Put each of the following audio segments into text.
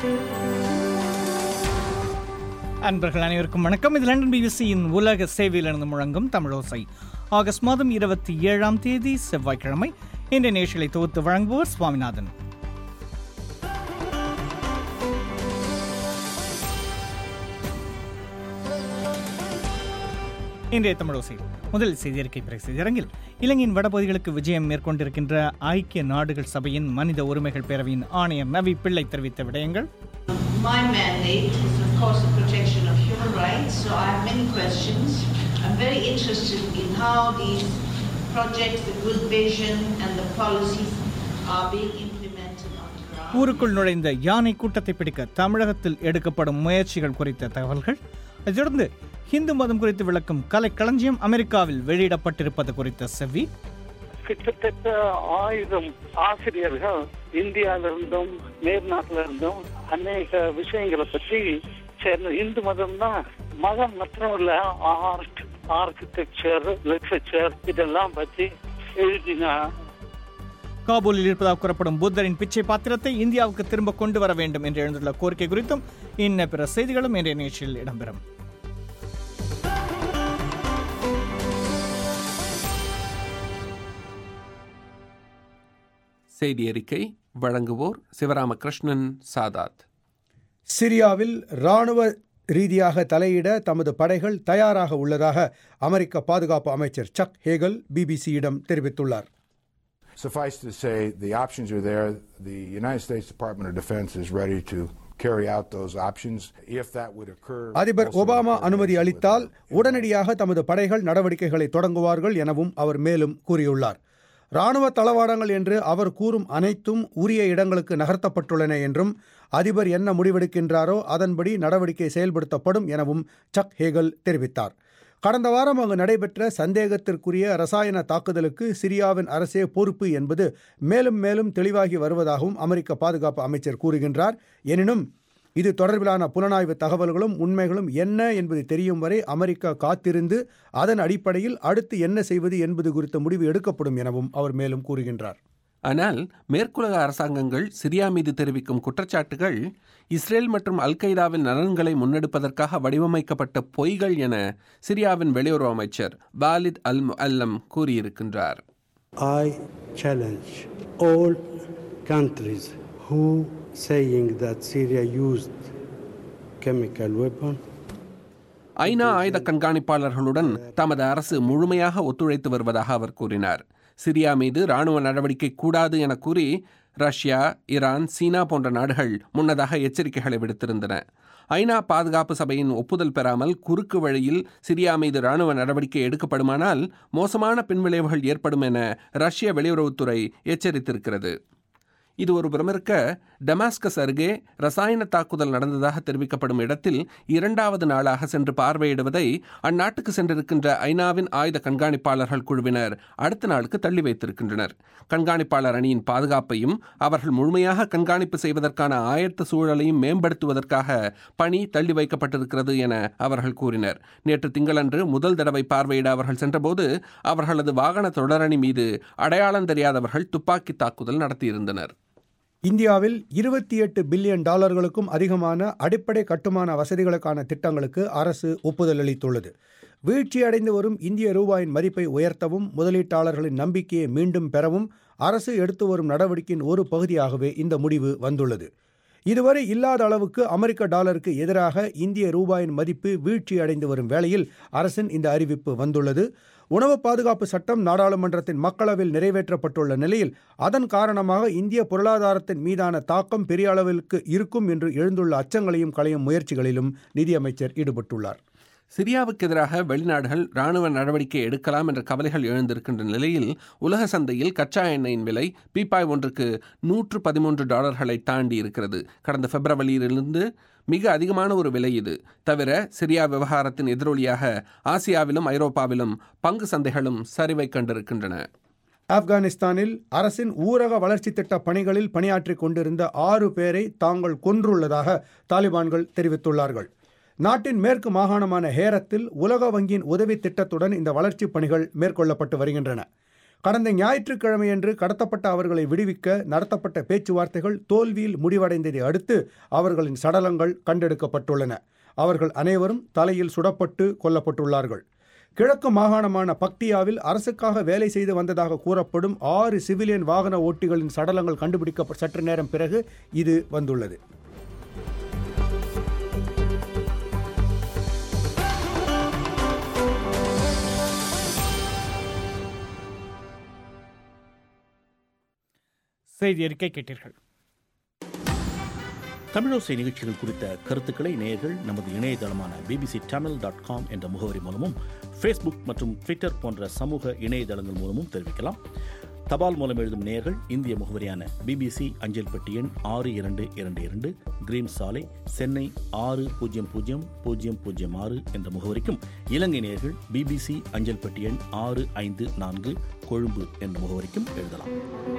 அன்பர்கள் அனைவருக்கும் வணக்கம் இது லண்டன் பிபிசியின் உலக சேவையிலிருந்து முழங்கும் தமிழோசை ஆகஸ்ட் மாதம் இருபத்தி ஏழாம் தேதி செவ்வாய்க்கிழமை இந்த நிகழ்ச்சிகளை தொகுத்து வழங்குவோர் சுவாமிநாதன் இன்றைய தமிழோசை முதல் செய்தியறிக்கை பிறகு செய்தியரங்கில் இலங்கையின் வடபகுதிகளுக்கு விஜயம் மேற்கொண்டிருக்கின்ற ஐக்கிய நாடுகள் சபையின் மனித உரிமைகள் பேரவையின் ஆணையர் நவி பிள்ளை தெரிவித்த விடயங்கள் My mandate is, of course, the protection of human rights, so I have many questions. I'm very interested in how these projects, the good vision, and the policies are being implemented on the ground. ஊருக்குள் நுழைந்த யானை கூட்டத்தை பிடிக்க தமிழகத்தில் எடுக்கப்படும் முயற்சிகள் குறித்த தகவல்கள் அதைத் தொடர்ந்து ஹிந்து மதம் குறித்து விளக்கும் கலைக்களஞ்சியம் அமெரிக்காவில் வெளியிடப்பட்டிருப்பது குறித்த செவ்வி கிட்டத்தட்ட ஆயிரம் ஆசிரியர்கள் இந்தியால இருந்தும் மேற்நாட்டுல இருந்தும் அநேக விஷயங்களை பற்றி சேர்ந்த இந்து மதம் தான் மதம் மட்டுமல்ல ஆர்ட் ஆர்கிடெக்சர் லிட்ரேச்சர் இதெல்லாம் பற்றி எழுதினா காபூலில் இருப்பதாக கூறப்படும் புத்தரின் பிச்சை பாத்திரத்தை இந்தியாவுக்கு திரும்ப கொண்டு வர வேண்டும் என்று எழுந்துள்ள கோரிக்கை குறித்தும் இன்ன பிற செய்திகளும் இன்றைய நிகழ்ச்சியில் இடம்பெறும் செய்தி அறிக்கை வழங்குவோர் சிவராமகிருஷ்ணன் சாதாத் சிரியாவில் இராணுவ ரீதியாக தலையிட தமது படைகள் தயாராக உள்ளதாக அமெரிக்க பாதுகாப்பு அமைச்சர் சக் ஹேகல் பிபிசியிடம் தெரிவித்துள்ளார் Suffice to say, the options are there. The United States Department of Defense is ready to carry out those options. If that would occur, அதிபர் also in ஒபாமா coordination அனுமதி with அளித்தால் the- உடனடியாக தமது படைகள் நடவடிக்கைகளை தொடங்குவார்கள் எனவும் அவர் மேலும் கூறியுள்ளார் இராணுவ தளவாடங்கள் என்று அவர் கூறும் அனைத்தும் உரிய இடங்களுக்கு நகர்த்தப்பட்டுள்ளன என்றும் அதிபர் என்ன முடிவெடுக்கின்றாரோ அதன்படி நடவடிக்கை செயல்படுத்தப்படும் எனவும் சக் ஹேகல் தெரிவித்தார் கடந்த வாரம் அங்கு நடைபெற்ற சந்தேகத்திற்குரிய ரசாயன தாக்குதலுக்கு சிரியாவின் அரசே பொறுப்பு என்பது மேலும் மேலும் தெளிவாகி வருவதாகவும் அமெரிக்க பாதுகாப்பு அமைச்சர் கூறுகின்றார் எனினும் இது தொடர்பிலான புலனாய்வு தகவல்களும் உண்மைகளும் என்ன என்பது தெரியும் வரை அமெரிக்கா காத்திருந்து அதன் அடிப்படையில் அடுத்து என்ன செய்வது என்பது குறித்த முடிவு எடுக்கப்படும் எனவும் அவர் மேலும் கூறுகின்றார் ஆனால் மேற்குலக அரசாங்கங்கள் சிரியா மீது தெரிவிக்கும் குற்றச்சாட்டுகள் இஸ்ரேல் மற்றும் அல் கைதாவின் நலன்களை முன்னெடுப்பதற்காக வடிவமைக்கப்பட்ட பொய்கள் என சிரியாவின் வெளியுறவு அமைச்சர் பாலித் அல் அல்லம் கூறியிருக்கின்றார் I challenge all countries who saying that Syria used chemical weapon ஐநா ஆயுத கண்காணிப்பாளர்களுடன் தமது அரசு முழுமையாக ஒத்துழைத்து வருவதாக அவர் கூறினார் சிரியா மீது ராணுவ நடவடிக்கை கூடாது என கூறி ரஷ்யா ஈரான் சீனா போன்ற நாடுகள் முன்னதாக எச்சரிக்கைகளை விடுத்திருந்தன ஐநா பாதுகாப்பு சபையின் ஒப்புதல் பெறாமல் குறுக்கு வழியில் சிரியா மீது ராணுவ நடவடிக்கை எடுக்கப்படுமானால் மோசமான பின்விளைவுகள் ஏற்படும் என ரஷ்ய வெளியுறவுத்துறை எச்சரித்திருக்கிறது இது ஒரு புறமிருக்க டமாஸ்கஸ் அருகே ரசாயன தாக்குதல் நடந்ததாக தெரிவிக்கப்படும் இடத்தில் இரண்டாவது நாளாக சென்று பார்வையிடுவதை அந்நாட்டுக்கு சென்றிருக்கின்ற ஐநாவின் ஆயுத கண்காணிப்பாளர்கள் குழுவினர் அடுத்த நாளுக்கு தள்ளி வைத்திருக்கின்றனர் கண்காணிப்பாளர் அணியின் பாதுகாப்பையும் அவர்கள் முழுமையாக கண்காணிப்பு செய்வதற்கான ஆயத்த சூழலையும் மேம்படுத்துவதற்காக பணி தள்ளி வைக்கப்பட்டிருக்கிறது என அவர்கள் கூறினர் நேற்று திங்களன்று முதல் தடவை பார்வையிட அவர்கள் சென்றபோது அவர்களது வாகன தொடரணி மீது அடையாளம் தெரியாதவர்கள் துப்பாக்கி தாக்குதல் நடத்தியிருந்தனர் இந்தியாவில் இருபத்தி எட்டு பில்லியன் டாலர்களுக்கும் அதிகமான அடிப்படை கட்டுமான வசதிகளுக்கான திட்டங்களுக்கு அரசு ஒப்புதல் அளித்துள்ளது வீழ்ச்சியடைந்து வரும் இந்திய ரூபாயின் மதிப்பை உயர்த்தவும் முதலீட்டாளர்களின் நம்பிக்கையை மீண்டும் பெறவும் அரசு எடுத்து வரும் நடவடிக்கையின் ஒரு பகுதியாகவே இந்த முடிவு வந்துள்ளது இதுவரை இல்லாத அளவுக்கு அமெரிக்க டாலருக்கு எதிராக இந்திய ரூபாயின் மதிப்பு வீழ்ச்சி அடைந்து வரும் வேளையில் அரசின் இந்த அறிவிப்பு வந்துள்ளது உணவு பாதுகாப்பு சட்டம் நாடாளுமன்றத்தின் மக்களவில் நிறைவேற்றப்பட்டுள்ள நிலையில் அதன் காரணமாக இந்திய பொருளாதாரத்தின் மீதான தாக்கம் பெரிய அளவிற்கு இருக்கும் என்று எழுந்துள்ள அச்சங்களையும் களையும் முயற்சிகளிலும் நிதியமைச்சர் ஈடுபட்டுள்ளார் சிரியாவுக்கு எதிராக வெளிநாடுகள் ராணுவ நடவடிக்கை எடுக்கலாம் என்ற கவலைகள் எழுந்திருக்கின்ற நிலையில் உலக சந்தையில் கச்சா எண்ணெயின் விலை பீப்பாய் ஒன்றுக்கு நூற்று பதிமூன்று டாலர்களை தாண்டி இருக்கிறது கடந்த பிப்ரவரியிலிருந்து மிக அதிகமான ஒரு விலை இது தவிர சிரியா விவகாரத்தின் எதிரொலியாக ஆசியாவிலும் ஐரோப்பாவிலும் பங்கு சந்தைகளும் சரிவை கண்டிருக்கின்றன ஆப்கானிஸ்தானில் அரசின் ஊரக வளர்ச்சி திட்ட பணிகளில் பணியாற்றிக் கொண்டிருந்த ஆறு பேரை தாங்கள் கொன்றுள்ளதாக தாலிபான்கள் தெரிவித்துள்ளார்கள் நாட்டின் மேற்கு மாகாணமான ஹேரத்தில் உலக வங்கியின் உதவி திட்டத்துடன் இந்த வளர்ச்சிப் பணிகள் மேற்கொள்ளப்பட்டு வருகின்றன கடந்த ஞாயிற்றுக்கிழமையன்று கடத்தப்பட்ட அவர்களை விடுவிக்க நடத்தப்பட்ட பேச்சுவார்த்தைகள் தோல்வியில் முடிவடைந்ததை அடுத்து அவர்களின் சடலங்கள் கண்டெடுக்கப்பட்டுள்ளன அவர்கள் அனைவரும் தலையில் சுடப்பட்டு கொல்லப்பட்டுள்ளார்கள் கிழக்கு மாகாணமான பக்டியாவில் அரசுக்காக வேலை செய்து வந்ததாக கூறப்படும் ஆறு சிவிலியன் வாகன ஓட்டிகளின் சடலங்கள் கண்டுபிடிக்க சற்று நேரம் பிறகு இது வந்துள்ளது செய்தி அறிக்கை கேட்டீர்கள் தமிழோசை நிகழ்ச்சிகள் குறித்த கருத்துக்களை நேயர்கள் நமது இணையதளமான பிபிசி தமிழ் டாட் காம் என்ற முகவரி மூலமும் ஃபேஸ்புக் மற்றும் ட்விட்டர் போன்ற சமூக இணையதளங்கள் மூலமும் தெரிவிக்கலாம் தபால் மூலம் எழுதும் நேயர்கள் இந்திய முகவரியான பிபிசி அஞ்சல் பெட்டி எண் ஆறு இரண்டு இரண்டு இரண்டு கிரீன் சாலை சென்னை ஆறு பூஜ்ஜியம் பூஜ்ஜியம் பூஜ்ஜியம் பூஜ்ஜியம் ஆறு என்ற முகவரிக்கும் இலங்கை நேயர்கள் பிபிசி அஞ்சல் பெட்டி எண் ஆறு ஐந்து நான்கு கொழும்பு என்ற முகவரிக்கும் எழுதலாம்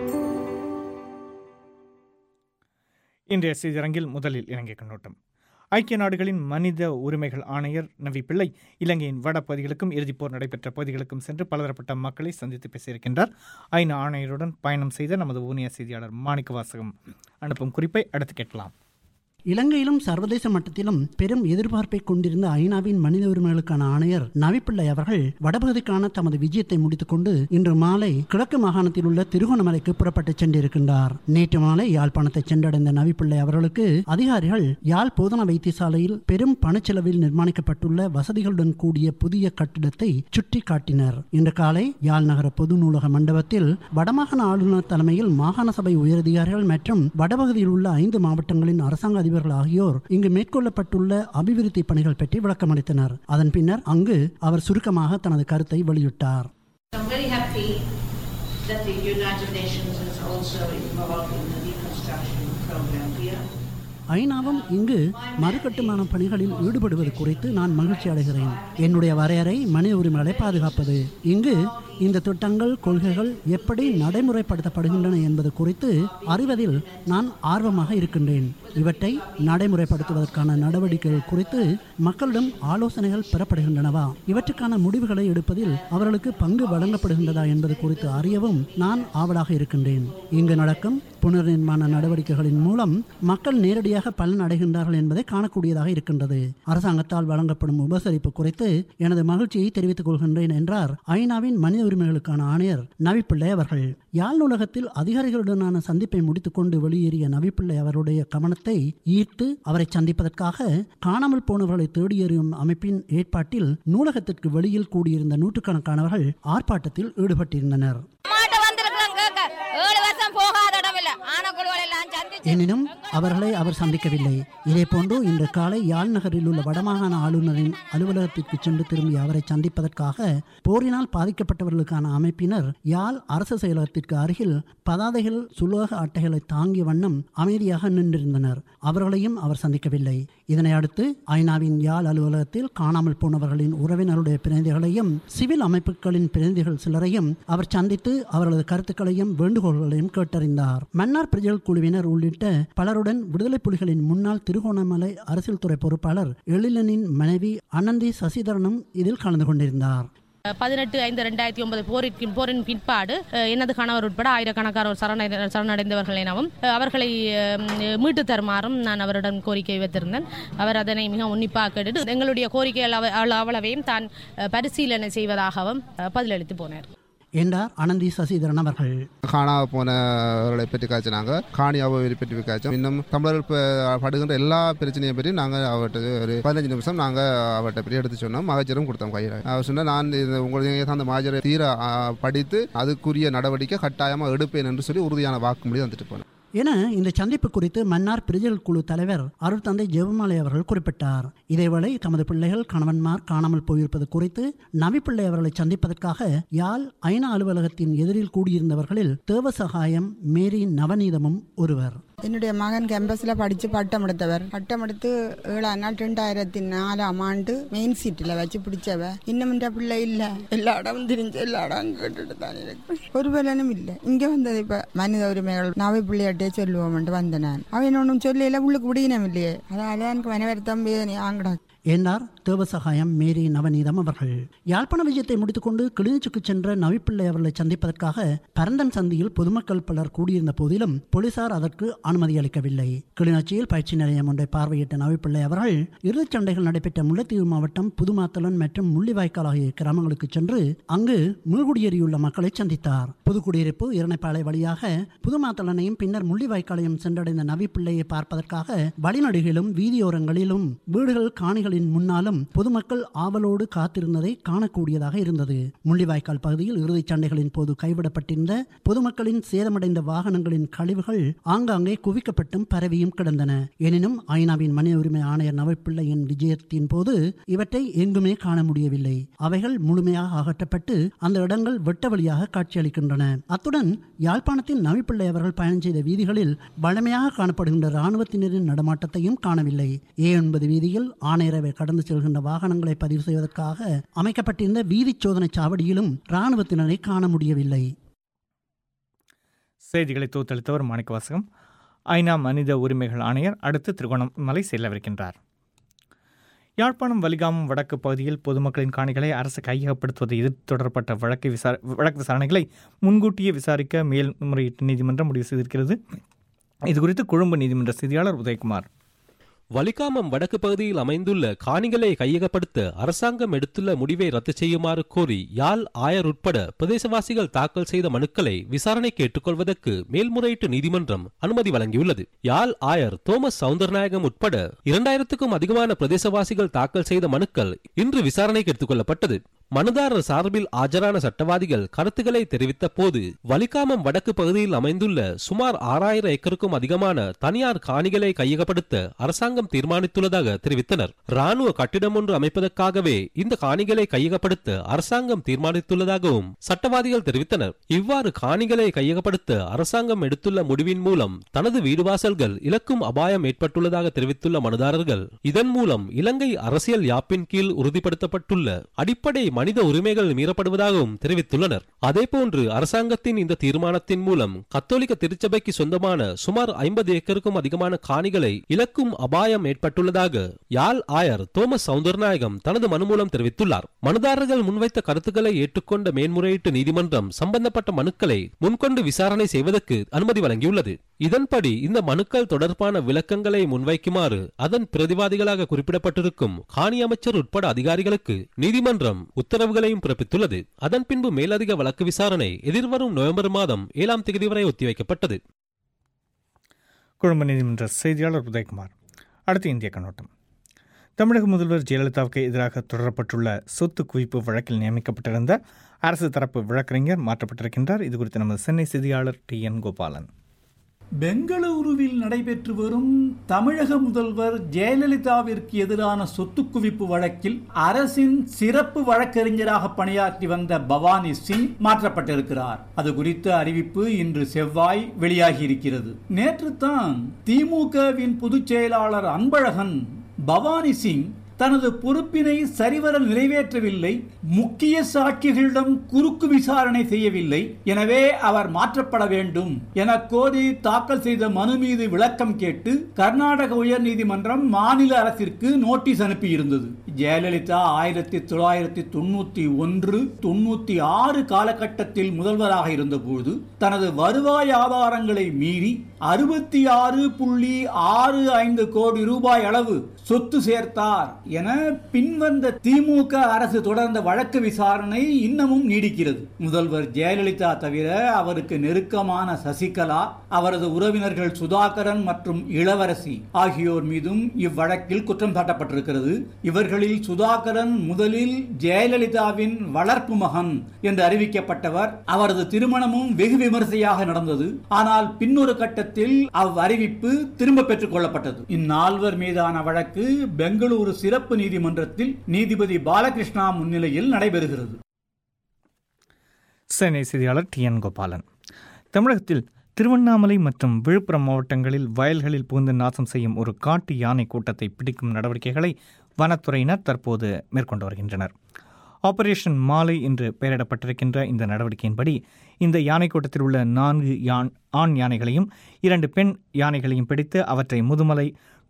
இன்றைய செய்தியரங்கில் முதலில் இலங்கை கண்ணோட்டம் ஐக்கிய நாடுகளின் மனித உரிமைகள் ஆணையர் நவி பிள்ளை இலங்கையின் வடபகுதிகளுக்கும் இறுதிப்போர் நடைபெற்ற பகுதிகளுக்கும் சென்று பலதரப்பட்ட மக்களை சந்தித்து பேசியிருக்கின்றார் ஐநா ஆணையருடன் பயணம் செய்த நமது ஊனிய செய்தியாளர் மாணிக்க வாசகம் அனுப்பும் குறிப்பை அடுத்து கேட்கலாம் இலங்கையிலும் சர்வதேச மட்டத்திலும் பெரும் எதிர்பார்ப்பை கொண்டிருந்த ஐநாவின் மனித உரிமைகளுக்கான ஆணையர் நவிப்பிள்ளை அவர்கள் வடபகுதிக்கான தமது விஜயத்தை முடித்துக்கொண்டு இன்று மாலை கிழக்கு மாகாணத்தில் உள்ள திருகோணமலைக்கு புறப்பட்டு சென்றிருக்கின்றார் நேற்று மாலை யாழ்ப்பாணத்தை சென்றடைந்த நவிப்பிள்ளை அவர்களுக்கு அதிகாரிகள் யாழ் போதனா வைத்தியசாலையில் பெரும் பணச்செலவில் நிர்மாணிக்கப்பட்டுள்ள வசதிகளுடன் கூடிய புதிய கட்டிடத்தை சுட்டி காட்டினர் இன்று காலை யாழ் நகர பொது நூலக மண்டபத்தில் வடமாகாண ஆளுநர் தலைமையில் மாகாண சபை உயரதிகாரிகள் மற்றும் வடபகுதியில் உள்ள ஐந்து மாவட்டங்களின் அரசாங்க அதிபர்கள் ஆகியோர் இங்கு மேற்கொள்ளப்பட்டுள்ள அபிவிருத்தி பணிகள் பற்றி விளக்கமளித்தனர் அதன் பின்னர் அங்கு அவர் சுருக்கமாக தனது கருத்தை வெளியிட்டார் I'm very happy that the United Nations is also involved in the reconstruction program here. ஐநாவும் இங்கு மறுகட்டுமான பணிகளில் ஈடுபடுவது குறித்து நான் மகிழ்ச்சி அடைகிறேன் என்னுடைய வரையறை மனித உரிமைகளை பாதுகாப்பது இங்கு இந்த திட்டங்கள் கொள்கைகள் எப்படி நடைமுறைப்படுத்தப்படுகின்றன என்பது குறித்து அறிவதில் நான் ஆர்வமாக இருக்கின்றேன் இவற்றை நடைமுறைப்படுத்துவதற்கான நடவடிக்கைகள் குறித்து மக்களிடம் ஆலோசனைகள் பெறப்படுகின்றனவா இவற்றுக்கான முடிவுகளை எடுப்பதில் அவர்களுக்கு பங்கு வழங்கப்படுகின்றதா என்பது குறித்து அறியவும் நான் ஆவலாக இருக்கின்றேன் இங்கு நடக்கும் புனர் நிர்மாண நடவடிக்கைகளின் மூலம் மக்கள் நேரடியாக பலன் அடைகின்றார்கள் என்பதை காணக்கூடியதாக இருக்கின்றது அரசாங்கத்தால் வழங்கப்படும் உபசரிப்பு குறித்து எனது மகிழ்ச்சியை தெரிவித்துக் கொள்கின்றேன் என்றார் ஐநாவின் மனித உரிமைகளுக்கான ஆணையர் நவிப்பிள்ளை அவர்கள் யாழ் நூலகத்தில் அதிகாரிகளுடனான சந்திப்பை முடித்துக்கொண்டு வெளியேறிய நவிப்பிள்ளை அவருடைய கவனத்தை ஈர்த்து அவரை சந்திப்பதற்காக காணாமல் போனவர்களை தேடியறியும் அமைப்பின் ஏற்பாட்டில் நூலகத்திற்கு வெளியில் கூடியிருந்த நூற்றுக்கணக்கானவர்கள் ஆர்ப்பாட்டத்தில் ஈடுபட்டிருந்தனர் அம்மாட்ட வந்திருக்கிறோம் கேட்க ஏழு வருஷம் போகாத இடம் இல்ல ஆனக்குழுவல் எல்லாம் சந்திச்சு எனினும் அவர்களை அவர் சந்திக்கவில்லை இதேபோன்று இன்று காலை யாழ் நகரில் உள்ள வடமாகாண ஆளுநரின் அலுவலகத்திற்கு சென்று திரும்பிய அவரை சந்திப்பதற்காக போரினால் பாதிக்கப்பட்டவர்களுக்கான அமைப்பினர் யாழ் அரசு செயலகத்திற்கு அருகில் பதாதைகள் சுலோக அட்டைகளை தாங்கிய வண்ணம் அமைதியாக நின்றிருந்தனர் அவர்களையும் அவர் சந்திக்கவில்லை இதனை அடுத்து ஐநாவின் யாழ் அலுவலகத்தில் காணாமல் போனவர்களின் உறவினருடைய பிரதிநிதிகளையும் சிவில் அமைப்புகளின் பிரதிநிதிகள் சிலரையும் அவர் சந்தித்து அவர்களது கருத்துக்களையும் வேண்டுகோள்களையும் கேட்டறிந்தார் மன்னார் பிரஜல் குழுவினர் உள்ளிட்ட பலருடன் விடுதலை புலிகளின் முன்னாள் திருகோணமலை அரசியல் துறை பொறுப்பாளர் எழிலனின் மனைவி அனந்தி சசிதரனும் இதில் கலந்து கொண்டிருந்தார் பதினெட்டு ஐந்து ரெண்டாயிரத்தி ஒன்பது போரின் போரின் பிற்பாடு அஹ், எனது கணவர் உட்பட ஆயிரக்கணக்கானோர் சரணை சரணடைந்தவர்கள் எனவும் அஹ், அவர்களை அஹ், மீட்டு தருமாறும் நான் அவரிடம் கோரிக்கை வைத்திருந்தேன் அவர் அதனை மிக உன்னிப்பாக கேட்டுட்டு எங்களுடைய கோரிக்கைகள் அவ- அவ- அவ்வளவையும் தான் அஹ், பரிசீலனை செய்வதாகவும் அஹ், பதிலளித்து போனார் என்றார் அனந்தி சசிதரன் அவர்கள் காணா போனவர்களை பற்றி காய்ச்சினாங்க காணி அவை பற்றி காய்ச்சோம் இன்னும் தமிழர்கள் ப- படுகின்ற எல்லா பிரச்சனையை பற்றி நாங்கள் அவர்கிட்ட ஒரு பதினஞ்சு நிமிஷம் நாங்கள் அவர்கிட்ட பற்றி எடுத்து சொன்னோம் மகஜரும் கொடுத்தோம் கையில் அவர் சொன்னால் நான் இது உங்களுக்கு அந்த மகஜரை தீர ஆ, படித்து அதுக்குரிய நடவடிக்கை கட்டாயமாக எடுப்பேன் என்று சொல்லி உறுதியான வாக்குமொழி வந்துட்டு போனேன் என இந்த சந்திப்பு குறித்து மன்னார் பிரிஜல் குழு தலைவர் அருட்தந்தை ஜெபமாலை அவர்கள் குறிப்பிட்டார் இதேவேளை தமது பிள்ளைகள் கணவன்மார் காணாமல் போயிருப்பது குறித்து நவிப்பிள்ளை அவர்களை சந்திப்பதற்காக யாழ் ஐநா அலுவலகத்தின் எதிரில் கூடியிருந்தவர்களில் தேவசகாயம் மேரி நவநீதமும் ஒருவர் என்னுடைய மகன் கேம்பஸில் படித்து பட்டம் எடுத்தவர் பட்டம் எடுத்து ஏழாம் நாள் ரெண்டாயிரத்தி நாலாம் ஆண்டு மெயின் சீட்டில் வச்சு பிடிச்சவ இன்னும் இந்த பிள்ளை இல்லை எல்லா இடமும் திரிஞ்சு எல்லா இடம் கேட்டுட்டு தான் இருக்கு ஒரு பலனும் இல்லை இங்கே வந்தது இப்போ மனித உரிமைகள் நாவை பிள்ளையாட்டே சொல்லுவோம்ட்டு வந்தேன் நான் அவன் ஒன்றும் சொல்லல உள்ளுக்கு விடியணும் இல்லையே அதனால எனக்கு மனவருத்தம் வேதனை ஆங்கடா என்றார் தேவசகாயம் மேரி நவநீதம் அவர்கள் யாழ்ப்பாண விஜயத்தை முடித்துக்கொண்டு கிளிநொச்சிக்கு சென்ற நவிப்பிள்ளை அவர்களை சந்திப்பதற்காக பரந்தன் சந்தியில் பொதுமக்கள் பலர் கூடியிருந்த போதிலும் போலீசார் அதற்கு அனுமதி அளிக்கவில்லை கிளிநொச்சியில் பயிற்சி நிலையம் ஒன்றை பார்வையிட்ட நவிப்பிள்ளை அவர்கள் இறுதிச் சண்டைகள் நடைபெற்ற முல்லைத்தீவு மாவட்டம் புதுமாத்தலன் மற்றும் முள்ளிவாய்க்கால் ஆகிய கிராமங்களுக்கு சென்று அங்கு மீள்குடியேறியுள்ள மக்களை சந்தித்தார் புதுக்குடியிருப்பு இரணைப்பாளை வழியாக புதுமாத்தலனையும் பின்னர் முள்ளிவாய்க்காலையும் சென்றடைந்த நவிப்பிள்ளையை பார்ப்பதற்காக வழிநடுகிலும் வீதியோரங்களிலும் வீடுகள் காணிகளின் முன்னாலும் பொதுமக்கள் ஆவலோடு காத்திருந்ததை காணக்கூடியதாக இருந்தது முள்ளிவாய்க்கால் பகுதியில் இறுதிச் சண்டைகளின் போது கைவிடப்பட்டிருந்த பொதுமக்களின் சேதமடைந்த வாகனங்களின் கழிவுகள் ஆங்காங்கே குவிக்கப்பட்டும் பரவியும் கிடந்தன எனினும் ஐநாவின் மனித உரிமை ஆணையர் நவப்பிள்ளையின் விஜயத்தின் போது இவற்றை எங்குமே காண முடியவில்லை அவைகள் முழுமையாக அகற்றப்பட்டு அந்த இடங்கள் வெட்ட வழியாக காட்சியளிக்கின்றன அத்துடன் யாழ்ப்பாணத்தில் நவிப்பிள்ளை அவர்கள் பயணம் செய்த வீதிகளில் வழமையாக காணப்படுகின்ற இராணுவத்தினரின் நடமாட்டத்தையும் காணவில்லை ஏ ஒன்பது வீதியில் ஆணையரவை கடந்து செல்கின்ற வாகனங்களை பதிவு செய்வதற்காக அமைக்கப்பட்டிருந்த வீதி சோதனை சாவடியிலும் இராணுவத்தினரை காண முடியவில்லை செய்திகளை தோத்தளித்தவர் மாணிக்கவாசகம் ஐநா மனித உரிமைகள் ஆணையர் அடுத்து திருகோணமலை செல்லவிருக்கின்றார் யாழ்ப்பாணம் வலிகாமம் வடக்கு பகுதியில் பொதுமக்களின் காணிகளை அரசு கையகப்படுத்துவதை எதிர்த்து தொடரப்பட்ட வழக்கு விசார வழக்கு விசாரணைகளை முன்கூட்டியே விசாரிக்க மேல்முறையீட்டு நீதிமன்றம் முடிவு செய்திருக்கிறது இதுகுறித்து கொழும்பு நீதிமன்ற செய்தியாளர் உதயகுமார் வலிகாமம் வடக்கு பகுதியில் அமைந்துள்ள காணிகளை கையகப்படுத்த அரசாங்கம் எடுத்துள்ள முடிவை ரத்து செய்யுமாறு கோரி யாழ் ஆயர் உட்பட பிரதேசவாசிகள் தாக்கல் செய்த மனுக்களை விசாரணைக்கு ஏற்றுக்கொள்வதற்கு மேல்முறையீட்டு நீதிமன்றம் அனுமதி வழங்கியுள்ளது யாழ் ஆயர் தோமஸ் சவுந்தரநாயகம் உட்பட இரண்டாயிரத்துக்கும் அதிகமான பிரதேசவாசிகள் தாக்கல் செய்த மனுக்கள் இன்று விசாரணைக்கு எடுத்துக்கொள்ளப்பட்டது மனுதாரர் சார்பில் ஆஜரான சட்டவாதிகள் கருத்துக்களை தெரிவித்த போது வலிகாமம் வடக்கு பகுதியில் அமைந்துள்ள சுமார் ஆறாயிரம் ஏக்கருக்கும் அதிகமான தனியார் காணிகளை கையகப்படுத்த அரசாங்கம் தீர்மானித்துள்ளதாக தெரிவித்தனர் ராணுவ கட்டிடம் ஒன்று அமைப்பதற்காகவே இந்த காணிகளை கையகப்படுத்த அரசாங்கம் தீர்மானித்துள்ளதாகவும் சட்டவாதிகள் தெரிவித்தனர் இவ்வாறு காணிகளை கையகப்படுத்த அரசாங்கம் எடுத்துள்ள முடிவின் மூலம் தனது வீடு வாசல்கள் இலக்கும் அபாயம் ஏற்பட்டுள்ளதாக தெரிவித்துள்ள மனுதாரர்கள் இதன் மூலம் இலங்கை அரசியல் யாப்பின் கீழ் உறுதிப்படுத்தப்பட்டுள்ள அடிப்படை மனித உரிமைகள் மீறப்படுவதாகவும் தெரிவித்துள்ளனர் அதேபோன்று அரசாங்கத்தின் இந்த தீர்மானத்தின் மூலம் கத்தோலிக்க திருச்சபைக்கு சொந்தமான சுமார் ஐம்பது ஏக்கருக்கும் அதிகமான காணிகளை இலக்கும் அபாயம் ஏற்பட்டுள்ளதாக யாழ் ஆயர் தோமஸ் சவுந்தரநாயகம் தனது மனு மூலம் தெரிவித்துள்ளார் மனுதாரர்கள் முன்வைத்த கருத்துக்களை ஏற்றுக்கொண்ட மேன்முறையீட்டு நீதிமன்றம் சம்பந்தப்பட்ட மனுக்களை முன்கொண்டு விசாரணை செய்வதற்கு அனுமதி வழங்கியுள்ளது இதன்படி இந்த மனுக்கள் தொடர்பான விளக்கங்களை முன்வைக்குமாறு அதன் பிரதிவாதிகளாக குறிப்பிடப்பட்டிருக்கும் காணி அமைச்சர் உட்பட அதிகாரிகளுக்கு நீதிமன்றம் உத்தரவுகளையும் பிறப்பித்துள்ளது அதன் பின்பு மேலதிக வழக்கு விசாரணை எதிர்வரும் நவம்பர் மாதம் ஏழாம் தேதி வரை ஒத்திவைக்கப்பட்டது கொழும்பு நீதிமன்ற செய்தியாளர் உதயகுமார் அடுத்து இந்திய கண்ணோட்டம் தமிழக முதல்வர் ஜெயலலிதாவுக்கு எதிராக தொடரப்பட்டுள்ள சொத்து குவிப்பு வழக்கில் நியமிக்கப்பட்டிருந்த அரசு தரப்பு வழக்கறிஞர் மாற்றப்பட்டிருக்கின்றார் இது குறித்து நமது சென்னை செய்தியாளர் டி என் கோபாலன் பெங்களூருவில் நடைபெற்று வரும் தமிழக முதல்வர் ஜெயலலிதாவிற்கு எதிரான சொத்து குவிப்பு வழக்கில் அரசின் சிறப்பு வழக்கறிஞராக பணியாற்றி வந்த பவானி சிங் மாற்றப்பட்டிருக்கிறார் அது குறித்த அறிவிப்பு இன்று செவ்வாய் வெளியாகி இருக்கிறது நேற்று தான் திமுகவின் பொதுச் செயலாளர் அன்பழகன் பவானி சிங் தனது பொறுப்பினை சரிவர நிறைவேற்றவில்லை முக்கிய சாட்சிகளிடம் குறுக்கு விசாரணை செய்யவில்லை எனவே அவர் மாற்றப்பட வேண்டும் என கோரி தாக்கல் செய்த மனு மீது விளக்கம் கேட்டு கர்நாடக உயர்நீதிமன்றம் மாநில அரசிற்கு நோட்டீஸ் அனுப்பியிருந்தது ஜெயலலிதா ஆயிரத்தி தொள்ளாயிரத்தி தொண்ணூத்தி ஒன்று தொண்ணூத்தி ஆறு காலகட்டத்தில் முதல்வராக இருந்தபோது தனது வருவாய் ஆதாரங்களை மீறி அறுபத்தி ஆறு புள்ளி ஆறு ஐந்து கோடி ரூபாய் அளவு சொத்து சேர்த்தார் என பின்வந்த திமுக அரசு தொடர்ந்த வழக்கு விசாரணை இன்னமும் நீடிக்கிறது முதல்வர் ஜெயலலிதா தவிர அவருக்கு நெருக்கமான சசிகலா அவரது உறவினர்கள் சுதாகரன் மற்றும் இளவரசி ஆகியோர் மீதும் இவ்வழக்கில் குற்றம் சாட்டப்பட்டிருக்கிறது இவர்களில் சுதாகரன் முதலில் ஜெயலலிதாவின் வளர்ப்பு மகன் என்று அறிவிக்கப்பட்டவர் அவரது திருமணமும் வெகு விமர்சையாக நடந்தது ஆனால் பின்னொரு கட்டத்தில் அவ்வறிவிப்பு திரும்ப பெற்றுக் கொள்ளப்பட்டது இந்நால்வர் மீதான வழக்கு பெங்களூரு சிறப்பு நீதிமன்றத்தில் நீதிபதி பாலகிருஷ்ணா முன்னிலையில் நடைபெறுகிறது சென்னை செய்தியாளர் டி என் கோபாலன் தமிழகத்தில் திருவண்ணாமலை மற்றும் விழுப்புரம் மாவட்டங்களில் வயல்களில் புகுந்து நாசம் செய்யும் ஒரு காட்டு யானை கூட்டத்தை பிடிக்கும் நடவடிக்கைகளை வனத்துறையினர் தற்போது மேற்கொண்டு வருகின்றனர் ஆபரேஷன் மாலை என்று பெயரிடப்பட்டிருக்கின்ற இந்த நடவடிக்கையின்படி இந்த யானை கூட்டத்தில் உள்ள நான்கு யான் ஆண் யானைகளையும் இரண்டு பெண் யானைகளையும் பிடித்து அவற்றை முதுமலை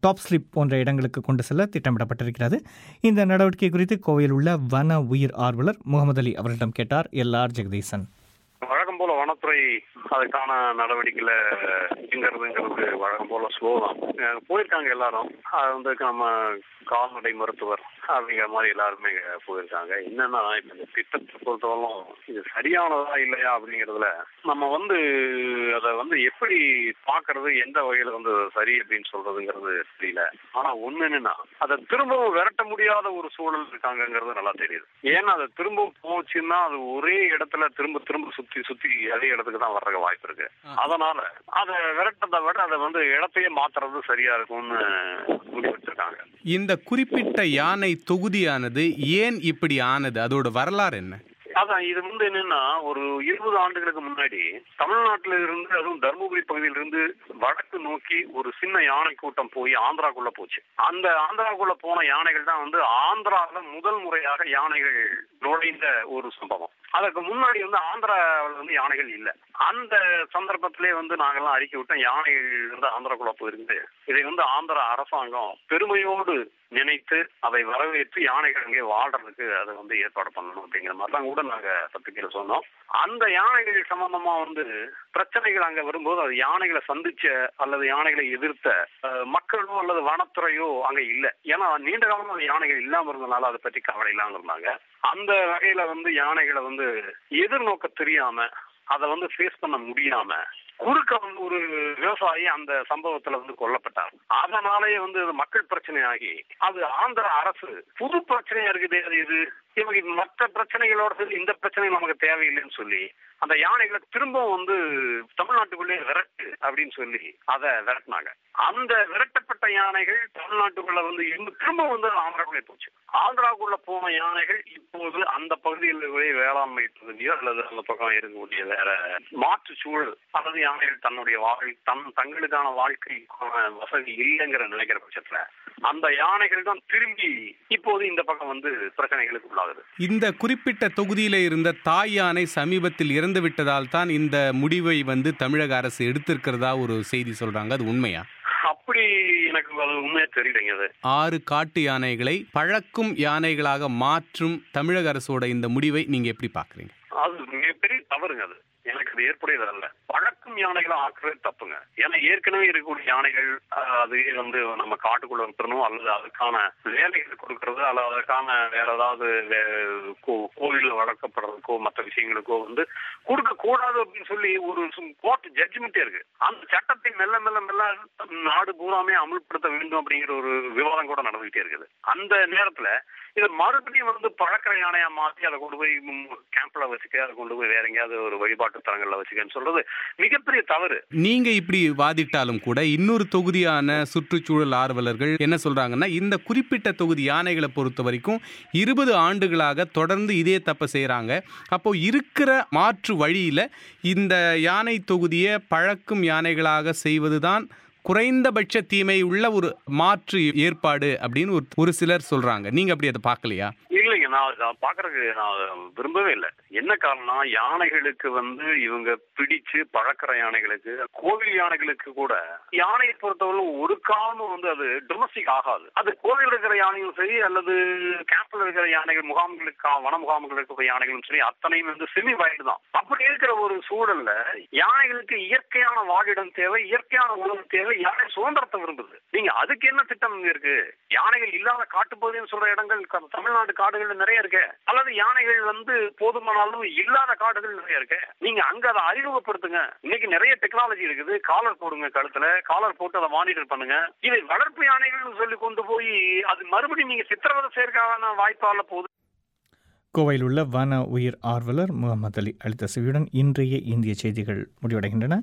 டாப் ஸ்லிப் போன்ற இடங்களுக்கு கொண்டு செல்ல திட்டமிடப்பட்டிருக்கிறது இந்த நடவடிக்கை குறித்து கோவையில் உள்ள வன உயிர் ஆர்வலர் முகமது அலி அவரிடம் கேட்டார் எல் ஆர் ஜெகதீசன் வழக்கம் போல வனத்துறை அதுக்கான நடவடிக்கையில எங்கிறதுங்கிறது வழக்கம் போல ஸ்லோ தான் அஹ் போயிருக்காங்க எல்லாரும் அது வந்து நம்ம கால்நடை மருத்துவர் அப்படிங்கிற மாதிரி எல்லாருமே இங்க போயிருக்காங்க என்னன்னா இப்ப இந்த திட்டத்தை பொறுத்தவரைக்கும் இது சரியானதா இல்லையா அப்படிங்கறதுல நம்ம வந்து அதை வந்து எப்படி பாக்குறது எந்த வகையில வந்து சரி அப்படின்னு சொல்றதுங்கிறது தெரியல ஆனா ஒண்ணு என்னன்னா அதை திரும்பவும் விரட்ட முடியாத ஒரு சூழல் இருக்காங்கங்கிறது நல்லா தெரியுது ஏன்னா அதை திரும்ப போச்சுன்னா அது ஒரே இடத்துல திரும்ப திரும்ப சுத்தி சுத்தி அதே இடத்துக்கு தான் வர்ற வாய்ப்பு இருக்கு அதனால அதை விரட்டதை விட அதை வந்து இடத்தையே மாத்துறது சரியா இருக்கும்னு முடிவெடுத்திருக்காங்க இந்த குறிப்பிட்ட யானை தொகுதியானது ஏன் இப்படி ஆனது அதோட வரலாறு என்ன அதான் இது வந்து என்னன்னா ஒரு இருபது ஆண்டுகளுக்கு முன்னாடி தமிழ்நாட்டில இருந்து அதுவும் தருமபுரி பகுதியில இருந்து வடக்கு நோக்கி ஒரு சின்ன யானை கூட்டம் போய் ஆந்திராக்குள்ள போச்சு அந்த ஆந்திராக்குள்ள போன யானைகள் தான் வந்து ஆந்திரால முதல் முறையாக யானைகள் நுழைந்த ஒரு சம்பவம் அதற்கு முன்னாடி வந்து ஆந்திராவில் வந்து யானைகள் இல்ல அந்த சந்தர்ப்பத்திலே வந்து நாங்கெல்லாம் அறிக்கை விட்டோம் யானைகள் வந்து ஆந்திராக்குள்ள போயிருந்து இதை வந்து ஆந்திரா அரசாங்கம் பெருமையோடு நினைத்து அதை வரவேற்று யானைகள் அங்கே வாழ்றதுக்கு அதை வந்து ஏற்பாடு பண்ணணும் அப்படிங்கிற மாதிரிலாம் கூட நாங்க பத்திரிகையில சொன்னோம் அந்த யானைகள் சம்பந்தமா வந்து பிரச்சனைகள் அங்க வரும்போது அது யானைகளை சந்திச்ச அல்லது யானைகளை எதிர்த்த அஹ், மக்களோ அல்லது வனத்துறையோ அங்க இல்ல ஏன்னா நீண்ட காலமா அந்த யானைகள் இல்லாம இருந்ததுனால அதை பத்தி கவலை இல்லாம இருந்தாங்க அந்த வகையில வந்து யானைகளை வந்து எதிர்நோக்க தெரியாம அதை வந்து ஃபேஸ் பண்ண முடியாம குறுக்க வந்து ஒரு விவசாயி அந்த சம்பவத்துல வந்து கொல்லப்பட்டார் அதனாலேயே வந்து அது மக்கள் பிரச்சனையாகி அது ஆந்திர அரசு புது பிரச்சனையா இருக்குது அது இது இவங்க மற்ற பிரச்சனைகளோட சேர்ந்து இந்த பிரச்சனை நமக்கு தேவையில்லைன்னு சொல்லி அந்த யானைகளை திரும்பவும் வந்து தமிழ்நாட்டுக்குள்ளே விரட்டு அப்படின்னு சொல்லி அதை விரட்டினாங்க அந்த விரட்டப்பட்ட யானைகள் தமிழ்நாட்டுக்குள்ள வந்து இருந்து திரும்ப வந்து ஆந்திராக்குள்ளே போச்சு ஆந்திராக்குள்ள போன யானைகள் இப்போது அந்த பகுதியில் வேளாண்மை பகுதியோ அல்லது அந்த பக்கம் இருக்கக்கூடிய வேற மாற்று சூழல் அல்லது யானைகள் தன்னுடைய வாழ் தன் தங்களுக்கான வாழ்க்கைக்கான வசதி இல்லைங்கிற நினைக்கிற பட்சத்துல அந்த யானைகள் தான் திரும்பி இப்போது இந்த பக்கம் வந்து பிரச்சனைகளுக்கு உள்ளாகுது இந்த குறிப்பிட்ட தொகுதியில இருந்த தாய் யானை சமீபத்தில் இறந்து விட்டதால் தான் இந்த முடிவை வந்து தமிழக அரசு எடுத்திருக்கிறதா ஒரு செய்தி சொல்றாங்க அது உண்மையா அப்படி எனக்கு அது உண்மையா தெரியலைங்க அது ஆறு காட்டு யானைகளை பழக்கும் யானைகளாக மாற்றும் தமிழக அரசோட இந்த முடிவை நீங்க எப்படி பாக்குறீங்க அது மிகப்பெரிய தவறுங்க அது எனக்கு அது ஏற்புடையது அல்ல பழக்கும் யானைகளை ஆக்குறது தப்புங்க ஏன்னா ஏற்கனவே இருக்கக்கூடிய யானைகள் ஆஹ், அது வந்து நம்ம காட்டுக்குள்ள விட்டுறணும் அல்லது அதுக்கான வேலைகள் கொடுக்கறது அல்லது அதுக்கான வேற ஏதாவது வே- கோ- கோவில்ல வளர்க்கப்படுறதுக்கோ மற்ற விஷயங்களுக்கோ வந்து கொடுக்க கூடாது அப்படின்னு சொல்லி ஒரு கோர்ட் ஜட்ஜ்மெண்டே இருக்கு அந்த சட்டத்தை மெல்ல மெல்ல மெல்ல நாடு பூராமே அமல்படுத்த வேண்டும் அப்படிங்கிற ஒரு விவாதம் கூட நடந்துகிட்டே இருக்குது அந்த நேரத்துல இதை மறுபடியும் வந்து பழக்கிற யானையா மாத்தி அதை கொண்டு போய் கேம்ப்ல வச்சுக்க அதை கொண்டு போய் வேற எங்கேயாவது ஒரு வழிபாட்டு தலங்கள்ல வச்சுக்கன்னு சொல்றது மிகப்பெரிய தவறு நீங்க இப்படி வாதிட்டாலும் கூட இன்னொரு தொகுதியான சுற்றுச்சூழல் ஆர்வலர்கள் என்ன சொல்றாங்கன்னா இந்த குறிப்பிட்ட தொகுதி யானைகளை பொறுத்த வரைக்கும் இருபது ஆண்டுகளாக தொடர்ந்து இதே தப்பை செய்றாங்க அப்போ இருக்கிற மாற்று வழியில இந்த யானை தொகுதியை பழக்கும் யானைகளாக செய்வதுதான் குறைந்தபட்ச தீமை உள்ள ஒரு மாற்று ஏற்பாடு அப்படின்னு ஒரு ஒரு சிலர் சொல்றாங்க நீங்க அப்படி அதை பார்க்கலையா இல்லைங்க நான் அதை பாக்குறதுக்கு நான் விரும்பவே இல்லை என்ன காரணம்னா யானைகளுக்கு வந்து இவங்க பிடிச்சு பழக்கிற யானைகளுக்கு கோவில் யானைகளுக்கு கூட யானையை பொறுத்தவரை ஒரு காலமும் வந்து அது டொமஸ்டிக் ஆகாது அது கோவில் இருக்கிற யானைகளும் சரி அல்லது கேம்ப்ல இருக்கிற யானைகள் முகாம்களுக்கு வன முகாம்கள் இருக்கிற யானைகளும் சரி அத்தனையும் வந்து செமி வைல்டு தான் அப்படி இருக்கிற ஒரு சூழல்ல யானைகளுக்கு இயற்கையான வாழிடம் தேவை இயற்கையான உணவு தேவை யானை சுதந்திரத்தை விரும்புது நீங்க அதுக்கு என்ன திட்டம் இங்க இருக்கு யானைகள் இல்லாத காட்டுப்பகுதின்னு சொல்ற இடங்கள் க- தமிழ்நாடு காடுகள் நிறைய இருக்கு அல்லது யானைகள் வந்து போதுமான அளவு இல்லாத காடுகள் நிறைய இருக்கு நீங்க அங்க அதை அறிமுகப்படுத்துங்க இன்னைக்கு நிறைய டெக்னாலஜி இருக்குது காலர் போடுங்க கழுத்துல காலர் போட்டு அதை மானிட்டர் பண்ணுங்க இதை வளர்ப்பு யானைகள்னு சொல்லி கொண்டு போய் அது மறுபடியும் நீங்க சித்திரவதை சேர்க்கான வாய்ப்பால போகுது கோவையில் உள்ள வன உயிர் ஆர்வலர் முகமது அலி அளித்த செவியுடன் இன்றைய இந்திய செய்திகள் முடிவடைகின்றன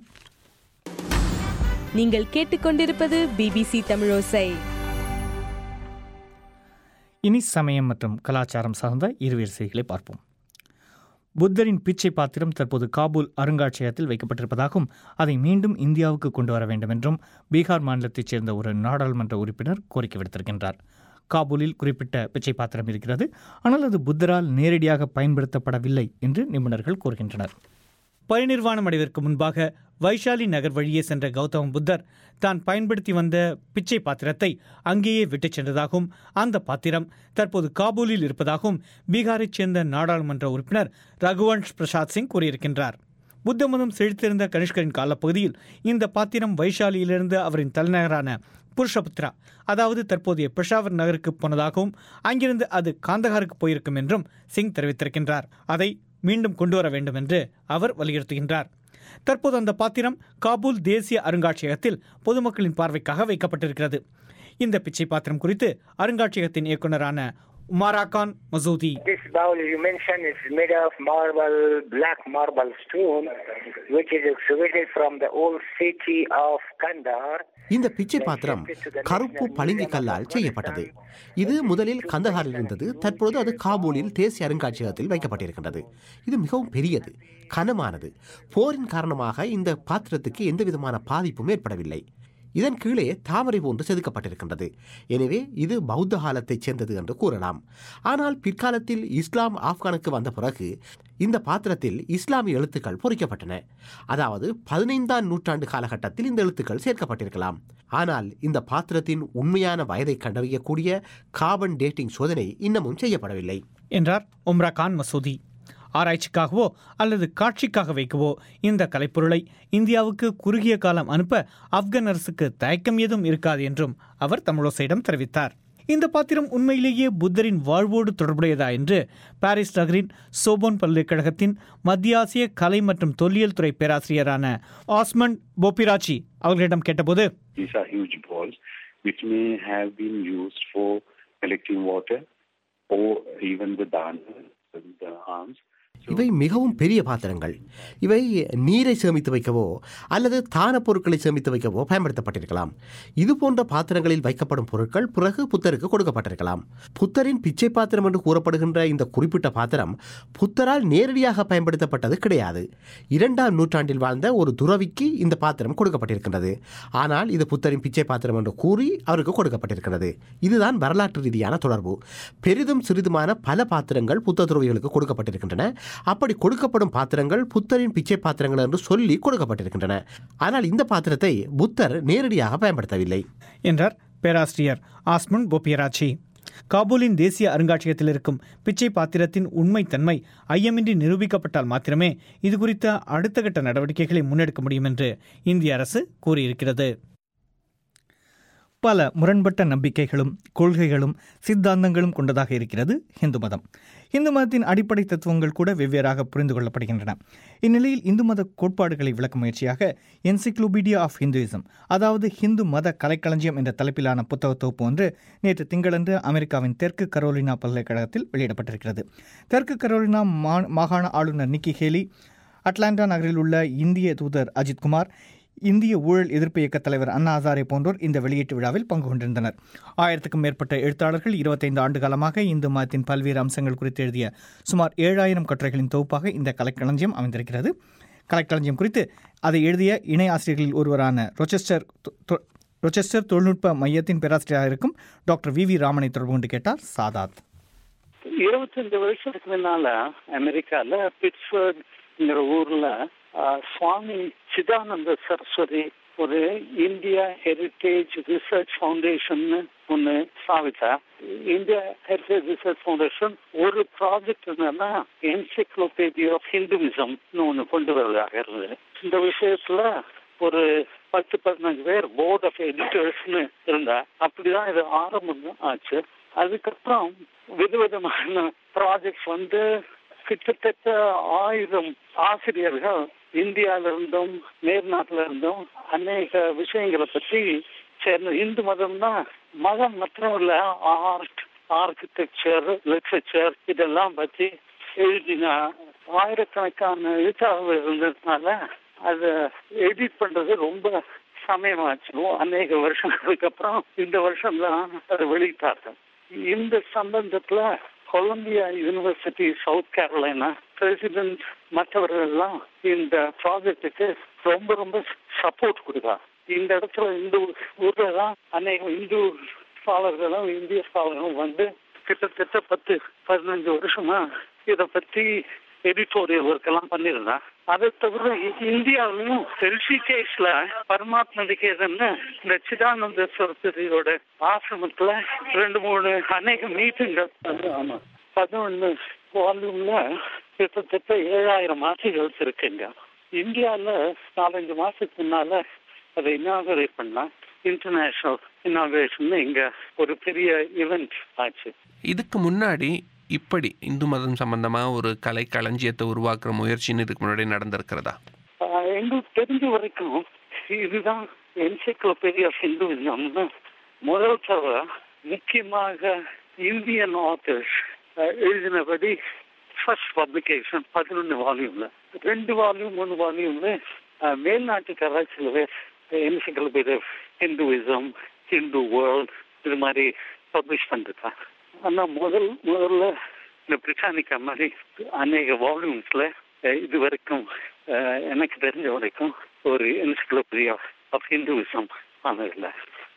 நீங்கள் கேட்டுக்கொண்டிருப்பது பிபிசி தமிழோசை இனி சமயம் மற்றும் கலாச்சாரம் சார்ந்த இருவேறு செய்திகளை பார்ப்போம் புத்தரின் பிச்சை பாத்திரம் தற்போது காபூல் அருங்காட்சியகத்தில் வைக்கப்பட்டிருப்பதாகவும் அதை மீண்டும் இந்தியாவுக்கு கொண்டு வர வேண்டும் என்றும் பீகார் மாநிலத்தைச் சேர்ந்த ஒரு நாடாளுமன்ற உறுப்பினர் கோரிக்கை விடுத்திருக்கின்றார் காபூலில் குறிப்பிட்ட பிச்சை பாத்திரம் இருக்கிறது ஆனால் அது புத்தரால் நேரடியாக பயன்படுத்தப்படவில்லை என்று நிபுணர்கள் கூறுகின்றனர் பரிநிர்வாணம் அடைவதற்கு முன்பாக வைஷாலி நகர் வழியே சென்ற கௌதம புத்தர் தான் பயன்படுத்தி வந்த பிச்சை பாத்திரத்தை அங்கேயே விட்டுச் சென்றதாகவும் அந்த பாத்திரம் தற்போது காபூலில் இருப்பதாகவும் பீகாரைச் சேர்ந்த நாடாளுமன்ற உறுப்பினர் ரகுவன்ஷ் பிரசாத் சிங் கூறியிருக்கின்றார் புத்த மதம் செழித்திருந்த கனிஷ்கரின் காலப்பகுதியில் இந்த பாத்திரம் வைஷாலியிலிருந்து அவரின் தலைநகரான புருஷபுத்ரா அதாவது தற்போதைய பெஷாவர் நகருக்கு போனதாகவும் அங்கிருந்து அது காந்தகாருக்கு போயிருக்கும் என்றும் சிங் தெரிவித்திருக்கின்றார் அதை மீண்டும் கொண்டு வர வேண்டும் என்று அவர் வலியுறுத்துகின்றார் தற்போது அந்த பாத்திரம் காபூல் தேசிய அருங்காட்சியகத்தில் பொதுமக்களின் பார்வைக்காக வைக்கப்பட்டிருக்கிறது இந்த பிச்சை பாத்திரம் குறித்து அருங்காட்சியகத்தின் இயக்குநரான உமாராகான் மசூதி This bowl you mentioned is made of marble, black marble stone, which is exhibited from the old city of Kandahar. இந்த பிச்சை பாத்திரம் கருப்பு பளிங்கு கல்லால் செய்யப்பட்டது இது முதலில் கந்தஹாரில் இருந்தது தற்பொழுது அது காபூலில் தேசிய அருங்காட்சியகத்தில் வைக்கப்பட்டிருக்கின்றது இது மிகவும் பெரியது கனமானது போரின் காரணமாக இந்த பாத்திரத்துக்கு எந்த விதமான பாதிப்பும் ஏற்படவில்லை இதன் கீழே தாமரை போன்று செதுக்கப்பட்டிருக்கின்றது எனவே இது பௌத்த காலத்தைச் சேர்ந்தது என்று கூறலாம் ஆனால் பிற்காலத்தில் இஸ்லாம் ஆப்கானுக்கு வந்த பிறகு இந்த பாத்திரத்தில் இஸ்லாமிய எழுத்துக்கள் பொறிக்கப்பட்டன அதாவது பதினைந்தாம் நூற்றாண்டு காலகட்டத்தில் இந்த எழுத்துக்கள் சேர்க்கப்பட்டிருக்கலாம் ஆனால் இந்த பாத்திரத்தின் உண்மையான வயதை கண்டறியக்கூடிய கார்பன் டேட்டிங் சோதனை இன்னமும் செய்யப்படவில்லை என்றார் உம்ரா கான் மசூதி ஆராய்ச்சிக்காகவோ அல்லது காட்சிக்காக வைக்கவோ இந்த கலைப்பொருளை இந்தியாவுக்கு குறுகிய காலம் அனுப்ப ஆப்கன் அரசுக்கு தயக்கம் ஏதும் இருக்காது என்றும் அவர் தமிழோசையிடம் தெரிவித்தார் இந்த பாத்திரம் உண்மையிலேயே புத்தரின் வாழ்வோடு தொடர்புடையதா என்று பாரிஸ் நகரின் சோபோன் பல்கலைக்கழகத்தின் மத்திய ஆசிய கலை மற்றும் தொல்லியல் துறை பேராசிரியரான ஆஸ்மண்ட் போபிராச்சி அவர்களிடம் கேட்டபோது These are huge balls which may have been used for collecting water or even the dana, the arms. இவை மிகவும் பெரிய பாத்திரங்கள் இவை நீரை சேமித்து வைக்கவோ அல்லது தான பொருட்களை சேமித்து வைக்கவோ பயன்படுத்தப்பட்டிருக்கலாம் இது போன்ற பாத்திரங்களில் வைக்கப்படும் பொருட்கள் பிறகு புத்தருக்கு கொடுக்கப்பட்டிருக்கலாம் புத்தரின் பிச்சை பாத்திரம் என்று கூறப்படுகின்ற இந்த குறிப்பிட்ட பாத்திரம் புத்தரால் நேரடியாக பயன்படுத்தப்பட்டது கிடையாது இரண்டாம் நூற்றாண்டில் வாழ்ந்த ஒரு துறவிக்கு இந்த பாத்திரம் கொடுக்கப்பட்டிருக்கின்றது ஆனால் இது புத்தரின் பிச்சை பாத்திரம் என்று கூறி அவருக்கு கொடுக்கப்பட்டிருக்கிறது இதுதான் வரலாற்று ரீதியான தொடர்பு பெரிதும் சிறிதுமான பல பாத்திரங்கள் புத்த துறவிகளுக்கு கொடுக்கப்பட்டிருக்கின்றன அப்படி கொடுக்கப்படும் பாத்திரங்கள் புத்தரின் பிச்சை பாத்திரங்கள் என்று சொல்லி கொடுக்கப்பட்டிருக்கின்றன ஆனால் இந்த பாத்திரத்தை புத்தர் நேரடியாக பயன்படுத்தவில்லை என்றார் பேராசிரியர் ஆஸ்மன் போபியராச்சி காபூலின் தேசிய அருங்காட்சியகத்தில் இருக்கும் பிச்சை பாத்திரத்தின் உண்மைத்தன்மை ஐயமின்றி நிரூபிக்கப்பட்டால் மாத்திரமே இது குறித்த அடுத்த கட்ட நடவடிக்கைகளை முன்னெடுக்க முடியும் என்று இந்திய அரசு கூறியிருக்கிறது பல முரண்பட்ட நம்பிக்கைகளும் கொள்கைகளும் சித்தாந்தங்களும் கொண்டதாக இருக்கிறது இந்து மதம் இந்து மதத்தின் அடிப்படை தத்துவங்கள் கூட வெவ்வேறாக புரிந்து கொள்ளப்படுகின்றன இந்நிலையில் இந்து மத கோட்பாடுகளை விளக்கும் முயற்சியாக என்சிக்ளோபீடியா ஆஃப் ஹிந்துயிசம் அதாவது ஹிந்து மத கலைக்களஞ்சியம் என்ற தலைப்பிலான புத்தக தொகுப்பு ஒன்று நேற்று திங்களன்று அமெரிக்காவின் தெற்கு கரோலினா பல்கலைக்கழகத்தில் வெளியிடப்பட்டிருக்கிறது தெற்கு கரோலினா மா- மாகாண ஆளுநர் நிக்கி ஹேலி அட்லாண்டா நகரில் உள்ள இந்திய தூதர் அஜித் குமார் இந்திய ஊழல் எதிர்ப்பு இயக்க தலைவர் அண்ணா ஹசாரே போன்றோர் இந்த வெளியீட்டு விழாவில் பங்கு கொண்டிருந்தனர் ஆயிரத்துக்கும் மேற்பட்ட எழுத்தாளர்கள் இருபத்தைந்து ஆண்டு காலமாக இந்து மதத்தின் பல்வேறு அம்சங்கள் குறித்து எழுதிய சுமார் ஏழாயிரம் கட்டுரைகளின் தொகுப்பாக இந்த கலைக்களஞ்சியம் அமைந்திருக்கிறது கலைக்களஞ்சியம் குறித்து அதை எழுதிய இணை ஆசிரியர்களில் ஒருவரான ரொச்செஸ்டர் தொ- தொ- ரொச்செஸ்டர் தொழில்நுட்ப மையத்தின் பேராசிரியராக இருக்கும் டாக்டர் வி வி ராமனை தொடர்பு கொண்டு கேட்டார் சாதாத் இருபத்தஞ்சு வருஷத்துக்கு முன்னால அமெரிக்கால பிட்ஸ்பர்க்ங்கிற ஊர்ல ஆ, சுவாமி சிதானந்த சரஸ்வதி ஒரு இந்தியா ஹெரிட்டேஜ் ரிசர்ச் ஃபவுண்டேஷன் ஒன்று ஸ்தாபித்தா இந்தியா ஹெரிட்டேஜ் ரிசர்ச் ஃபவுண்டேஷன் ஒரு ப்ராஜெக்ட் என்னன்னா என்சைக்ளோபீடியா ஆஃப் ஹிந்துவிசம்னு ஒன்று கொண்டு வருவதாக இருந்தது இந்த விஷயத்துல ஒரு பத்து பதினஞ்சு பேர் போர்ட் ஆஃப் எடிட்டர்ஸ்னு இருந்தா அப்படிதான் இது ஆரம்பம் ஆச்சு அதுக்கப்புறம் விதவிதமான ப்ராஜெக்ட்ஸ் வந்து கிட்டத்தட்ட ஆயிரம் ஆசிரியர்கள் இந்தியால இருந்தும் மேல்நாட்டுல இருந்தும் அநேக விஷயங்களை பற்றி சேர்ந்த இந்து மதம்னா மதம் மட்டும் இல்ல ஆர்ட் ஆர்கிடெக்சர் லிட்ரேச்சர் இதெல்லாம் பத்தி எழுதின ஆயிரக்கணக்கான எழுத்தாளர்கள் இருந்ததுனால அதை எடிட் பண்றது ரொம்ப சமயமாச்சு அநேக வருஷங்களுக்கு அப்புறம் இந்த வருஷம் தான் அதை வெளியிட்டார்கள் இந்த சம்பந்தத்துல Columbia university South Carolina president மற்றவர்கள் எல்லாம் இந்த ப்ராஜெக்டுக்கு ரொம்ப ரொம்ப சப்போர்ட் கொடுத்தா இந்த இடத்துல இந்த ஊர்ல தான் அநேக இந்து ஸ்காலர்களும் இந்திய ஸ்காலர்களும் வந்து கிட்டத்தட்ட பத்து பதினஞ்சு வருஷமா இதை பத்தி எடிட்டோரியல் ஒர்க் எல்லாம் பண்ணியிருந்தேன் அதை தவிர இந்தியாவிலும் ரிஷிகேஷ்ல பரமாத்ம நிகேதன்னு இந்த சிதானந்த சரஸ்வதியோட ஆசிரமத்துல ரெண்டு மூணு அநேக மீட்டிங்கள் ஆமா பதினொன்னு வால்யூம்ல கிட்டத்தட்ட ஏழாயிரம் ஆர்டிகல்ஸ் இருக்குங்க இந்தியால நாலஞ்சு மாசத்துக்கு முன்னால அதை இனாகரேட் பண்ணா இன்டர்நேஷனல் இனாகரேஷன் இங்க ஒரு பெரிய இவெண்ட் ஆச்சு இதுக்கு முன்னாடி இப்படி இந்து மதம் சம்பந்தமா ஒரு கலை களஞ்சியத்தை உருவாக்குற முயற்சின்னு இதுக்கு முன்னாடி நடந்திருக்கிறதா ஆஹ் எங்களுக்கு தெரிஞ்ச வரைக்கும் இதுதான் என்சைக்ளோபீடியா ஹிந்துவிசம்னு முதல் தவிர முக்கியமாக இந்தியன் ஆத்தர்ஸ் எழுதினபடி ஃபர்ஸ்ட் பப்ளிகேஷன் பதினொன்று வால்யூம்ல ரெண்டு வால்யூம் மூணு வால்யூம்ல மேல்நாட்டுக்காரா சில பேர் என்சைக்ளோபீடியா ஹிந்துவிசம் ஹிந்து வேர்ல்ட் இது மாதிரி பப்ளிஷ் பண்ணிருக்காங்க ஆனா முதல் முதல்ல இந்த பிரிட்டானிக்கா மாதிரி அநேக வால்யூம்ஸ்ல இது வரைக்கும் அஹ், எனக்கு தெரிஞ்ச வரைக்கும் ஒரு என்சைக்ளோபீடியா ஆஃப் ஹிந்துவிசம் ஆனதில்லை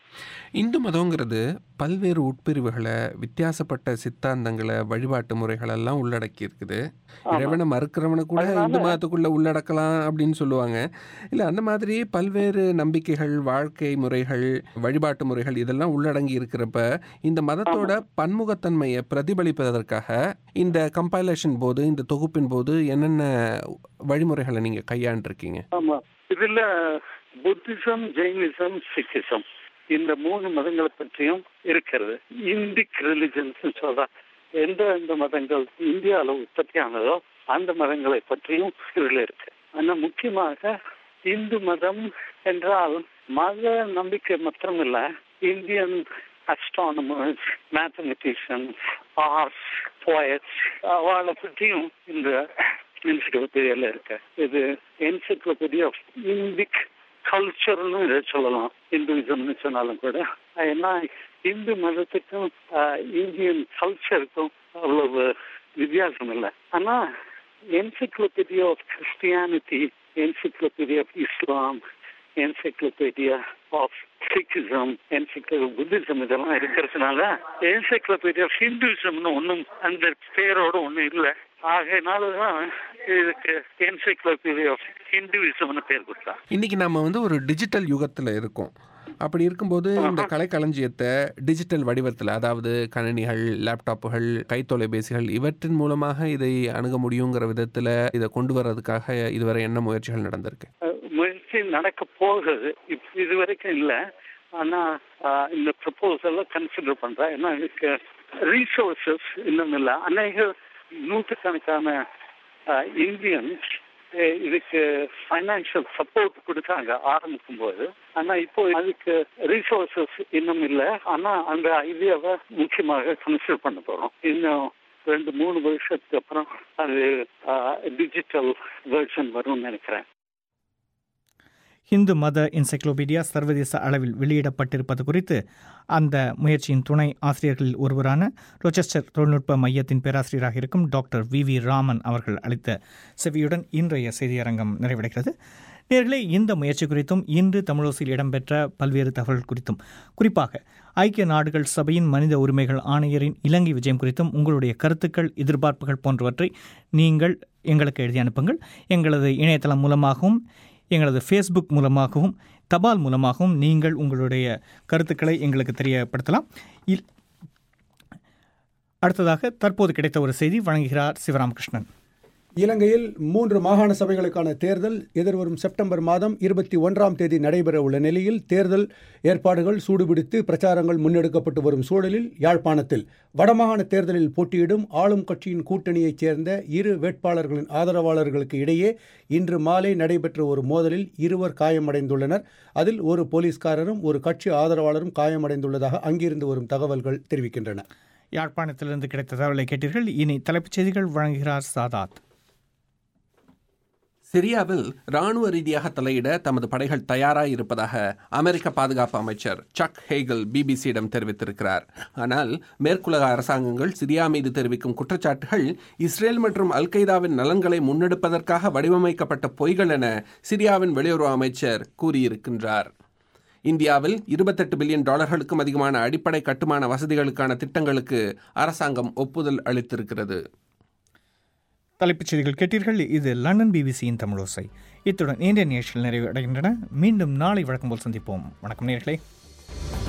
இந்து மதங்கிறது பல்வேறு உட்பிரிவுகளை வித்தியாசப்பட்ட சித்தாந்தங்களை வழிபாட்டு முறைகளெல்லாம் உள்ளடக்கி இருக்குது இறைவனை மறுக்கிறவனை கூட இந்து மதத்துக்குள்ள உள்ளடக்கலாம் அப்படின்னு சொல்லுவாங்க இல்லை அந்த மாதிரி பல்வேறு நம்பிக்கைகள் வாழ்க்கை முறைகள் வழிபாட்டு முறைகள் இதெல்லாம் உள்ளடங்கி இருக்கிறப்ப இந்த மதத்தோட பன்முகத்தன்மையை பிரதிபலிப்பதற்காக இந்த கம்பைலேஷன் போது இந்த தொகுப்பின் போது என்னென்ன வழிமுறைகளை நீங்கள் கையாண்டிருக்கீங்க ஆமா இதுல புத்திசம் ஜெயினிசம் சிக்கிசம் இந்த மூணு மதங்களை பற்றியும் இருக்கிறது இந்திக் ரிலிஜன்ஸ் சொல்றா எந்த எந்த மதங்கள் இந்தியாவில் உற்பத்தியானதோ அந்த மதங்களை பற்றியும் இதுல இருக்கு ஆனா முக்கியமாக இந்து மதம் என்றால் மத நம்பிக்கை மாத்திரமில்ல Indian astronomers mathematicians arts poets அவளை பற்றியும் இந்த என்சைக்ளோபீடியால இருக்கு இது என்சைக்ளோபீடியா ஆஃப் இந்திக் கல்ச்சர்னு இதை சொல்லலாம் இந்துவிசம்னு சொன்னாலும் கூட ஏன்னா இந்து மதத்துக்கும் ஆஹ், இந்தியன் கல்ச்சருக்கும் அவ்வளவு வித்தியாசம் இல்லை ஆனா encyclopedia of Christianity encyclopedia of Islam encyclopedia of Sikhism என்சைக்ளோ புத்திசம் இதெல்லாம் இருக்கிறதுனால என்சைக்ளோபீடியா ஆஃப் ஹிந்துவிசம்னு ஒன்றும் அந்த பேரோட ஒன்றும் இல்லை ஆகையினாலதான் இதுக்கு என்சைக்ளோபீடியா ஆஃப் ஹிந்துவிசம்னு பேர் கொடுத்தா இன்னைக்கு நம்ம வந்து ஒரு டிஜிட்டல் யுகத்தில் இருக்கோம் அப்படி இருக்கும்போது இந்த கலைக்களஞ்சியத்தை டிஜிட்டல் வடிவத்தில் அதாவது கணினிகள் லேப்டாப்புகள் கைத்தொலைபேசிகள் இவற்றின் மூலமாக இதை அணுக முடியுங்கிற விதத்தில் இதை கொண்டு வர்றதுக்காக இதுவரை என்ன முயற்சிகள் நடந்திருக்கு அஹ், முயற்சி நடக்க போகுது இப் இது வரைக்கும் இல்லை ஆனா ஆஹ், இந்த ப்ரப்போசலை கன்சிடர் பண்றேன் ஏன்னா இதுக்கு ரீசோர்சஸ் இன்னும் இல்லை அநேக நூற்றுக்கணக்கான இந்தியன்ஸ் இதுக்கு ஃபைனான்சியல் சப்போர்ட் கொடுத்தாங்க ஆரம்பிக்கும் போது ஆனா இப்போ அதுக்கு ரீசோர்சஸ் இன்னும் இல்லை ஆனா அந்த ஐடியாவை முக்கியமாக கன்சிடர் பண்ண போறோம் இன்னும் ரெண்டு மூணு வருஷத்துக்கு அப்புறம் அது டிஜிட்டல் வெர்ஷன் வரும்னு நினைக்கிறேன் ஹிந்து மத என்சைக்ளோபீடியா சர்வதேச அளவில் வெளியிடப்பட்டிருப்பது குறித்து அந்த முயற்சியின் துணை ஆசிரியர்களில் ஒருவரான ரோச்செஸ்டர் தொழில்நுட்ப மையத்தின் பேராசிரியராக இருக்கும் டாக்டர் வி வி ராமன் அவர்கள் அளித்த செவியுடன் இன்றைய செய்தியரங்கம் நிறைவடைகிறது நேர்களே இந்த முயற்சி குறித்தும் இன்று தமிழோசில் இடம்பெற்ற பல்வேறு தகவல்கள் குறித்தும் குறிப்பாக ஐக்கிய நாடுகள் சபையின் மனித உரிமைகள் ஆணையரின் இலங்கை விஜயம் குறித்தும் உங்களுடைய கருத்துக்கள் எதிர்பார்ப்புகள் போன்றவற்றை நீங்கள் எங்களுக்கு எழுதி அனுப்புங்கள் எங்களது இணையதளம் மூலமாகவும் எங்களது ஃபேஸ்புக் மூலமாகவும் தபால் மூலமாகவும் நீங்கள் உங்களுடைய கருத்துக்களை எங்களுக்கு தெரியப்படுத்தலாம் இல் அடுத்ததாக தற்போது கிடைத்த ஒரு செய்தி வழங்குகிறார் சிவராமகிருஷ்ணன் இலங்கையில் மூன்று மாகாண சபைகளுக்கான தேர்தல் எதிர்வரும் செப்டம்பர் மாதம் இருபத்தி ஒன்றாம் தேதி நடைபெற உள்ள நிலையில் தேர்தல் ஏற்பாடுகள் சூடுபிடித்து பிரச்சாரங்கள் முன்னெடுக்கப்பட்டு வரும் சூழலில் யாழ்ப்பாணத்தில் வடமாகாண தேர்தலில் போட்டியிடும் ஆளும் கட்சியின் கூட்டணியைச் சேர்ந்த இரு வேட்பாளர்களின் ஆதரவாளர்களுக்கு இடையே இன்று மாலை நடைபெற்ற ஒரு மோதலில் இருவர் காயமடைந்துள்ளனர் அதில் ஒரு போலீஸ்காரரும் ஒரு கட்சி ஆதரவாளரும் காயமடைந்துள்ளதாக அங்கிருந்து வரும் தகவல்கள் தெரிவிக்கின்றன யாழ்ப்பாணத்திலிருந்து கிடைத்த தகவலை கேட்டீர்கள் இனி தலைப்புச் செய்திகள் வழங்குகிறார் சாதாத் சிரியாவில் ராணுவ ரீதியாக தலையிட தமது படைகள் தயாராக இருப்பதாக அமெரிக்க பாதுகாப்பு அமைச்சர் சக் ஹேகல் பிபிசியிடம் தெரிவித்திருக்கிறார் ஆனால் மேற்குலக அரசாங்கங்கள் சிரியா மீது தெரிவிக்கும் குற்றச்சாட்டுகள் இஸ்ரேல் மற்றும் அல் கைதாவின் நலன்களை முன்னெடுப்பதற்காக வடிவமைக்கப்பட்ட பொய்கள் என சிரியாவின் வெளியுறவு அமைச்சர் கூறியிருக்கின்றார் இந்தியாவில் இருபத்தெட்டு பில்லியன் டாலர்களுக்கும் அதிகமான அடிப்படை கட்டுமான வசதிகளுக்கான திட்டங்களுக்கு அரசாங்கம் ஒப்புதல் அளித்திருக்கிறது தலைப்புச் செய்திகள் கேட்டீர்கள் இது லண்டன் பிபிசியின் தமிழோசை இத்துடன் இந்திய நிகழ்ச்சிகள் நிறைவு அடைகின்றன மீண்டும் நாளை வழக்கம் போல் சந்திப்போம் வணக்கம் நேர்களே